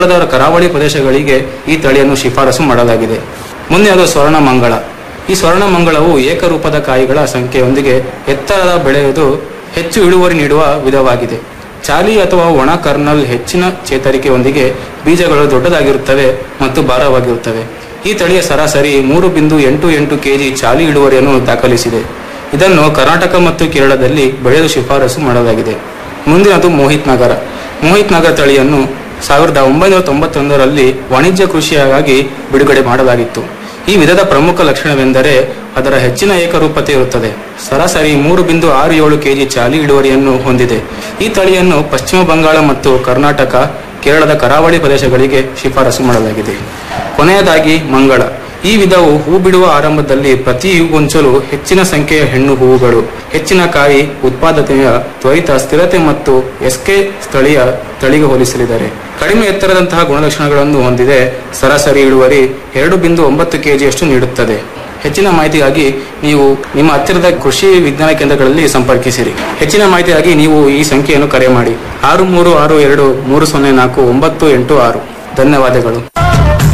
ಕೇರಳದ ಕರಾವಳಿ ಪ್ರದೇಶಗಳಿಗೆ ಈ ತಳಿಯನ್ನು ಶಿಫಾರಸು ಮಾಡಲಾಗಿದೆ ಮುಂದೆ ಅದು ಸ್ವರ್ಣಮಂಗಳ ಈ ಸ್ವರ್ಣಮಂಗಳವು ಏಕರೂಪದ ಕಾಯಿಗಳ ಸಂಖ್ಯೆಯೊಂದಿಗೆ ಎತ್ತರದ ಬೆಳೆಯುವುದು ಹೆಚ್ಚು ಇಳುವರಿ ನೀಡುವ ವಿಧವಾಗಿದೆ ಚಾಲಿ ಅಥವಾ ಒಣ ಕರ್ನಲ್ ಹೆಚ್ಚಿನ ಚೇತರಿಕೆಯೊಂದಿಗೆ ಬೀಜಗಳು ದೊಡ್ಡದಾಗಿರುತ್ತವೆ ಮತ್ತು ಭಾರವಾಗಿರುತ್ತವೆ ಈ ತಳಿಯ ಸರಾಸರಿ ಮೂರು ಬಿಂದು ಎಂಟು ಎಂಟು ಕೆಜಿ ಚಾಲಿ ಇಳುವರಿಯನ್ನು ದಾಖಲಿಸಿದೆ ಇದನ್ನು ಕರ್ನಾಟಕ ಮತ್ತು ಕೇರಳದಲ್ಲಿ ಬೆಳೆಯಲು ಶಿಫಾರಸು ಮಾಡಲಾಗಿದೆ ಮುಂದಿನದು ಮೋಹಿತ್ ನಗರ ಮೋಹಿತ್ ನಗರ ತಳಿಯನ್ನು ಸಾವಿರದ ಒಂಬೈನೂರ ತೊಂಬತ್ತೊಂದರಲ್ಲಿ ವಾಣಿಜ್ಯ ಕೃಷಿಯಾಗಿ ಬಿಡುಗಡೆ ಮಾಡಲಾಗಿತ್ತು ಈ ವಿಧದ ಪ್ರಮುಖ ಲಕ್ಷಣವೆಂದರೆ ಅದರ ಹೆಚ್ಚಿನ ಏಕರೂಪತೆ ಇರುತ್ತದೆ ಸರಾಸರಿ ಮೂರು ಬಿಂದು ಆರು ಏಳು ಕೆಜಿ ಚಾಲಿ ಇಳುವರಿಯನ್ನು ಹೊಂದಿದೆ ಈ ತಳಿಯನ್ನು ಪಶ್ಚಿಮ ಬಂಗಾಳ ಮತ್ತು ಕರ್ನಾಟಕ ಕೇರಳದ ಕರಾವಳಿ ಪ್ರದೇಶಗಳಿಗೆ ಶಿಫಾರಸು ಮಾಡಲಾಗಿದೆ ಕೊನೆಯದಾಗಿ ಮಂಗಳ ಈ ವಿಧವು ಹೂ ಬಿಡುವ ಆರಂಭದಲ್ಲಿ ಪ್ರತಿ ಹೂಗೊಂಚಲು ಹೆಚ್ಚಿನ ಸಂಖ್ಯೆಯ ಹೆಣ್ಣು ಹೂವುಗಳು ಹೆಚ್ಚಿನ ಕಾಯಿ ಉತ್ಪಾದನೆಯ ತ್ವರಿತ ಸ್ಥಿರತೆ ಮತ್ತು ಎಸ್ಕೆ ಸ್ಥಳೀಯ ತಳಿಗೆ ಹೋಲಿಸಲಿದ್ದಾರೆ ಕಡಿಮೆ ಎತ್ತರದಂತಹ ಗುಣಲಕ್ಷಣಗಳನ್ನು ಹೊಂದಿದೆ ಸರಾಸರಿ ಇಳುವರಿ ಎರಡು ಬಿಂದು ಒಂಬತ್ತು ಕೆಜಿಯಷ್ಟು ನೀಡುತ್ತದೆ ಹೆಚ್ಚಿನ ಮಾಹಿತಿಗಾಗಿ ನೀವು ನಿಮ್ಮ ಹತ್ತಿರದ ಕೃಷಿ ವಿಜ್ಞಾನ ಕೇಂದ್ರಗಳಲ್ಲಿ ಸಂಪರ್ಕಿಸಿರಿ ಹೆಚ್ಚಿನ ಮಾಹಿತಿಗಾಗಿ ನೀವು ಈ ಸಂಖ್ಯೆಯನ್ನು ಕರೆ ಮಾಡಿ ಆರು ಮೂರು ಆರು ಎರಡು ಮೂರು ಸೊನ್ನೆ ನಾಲ್ಕು ಒಂಬತ್ತು ಎಂಟು ಆರು ಧನ್ಯವಾದಗಳು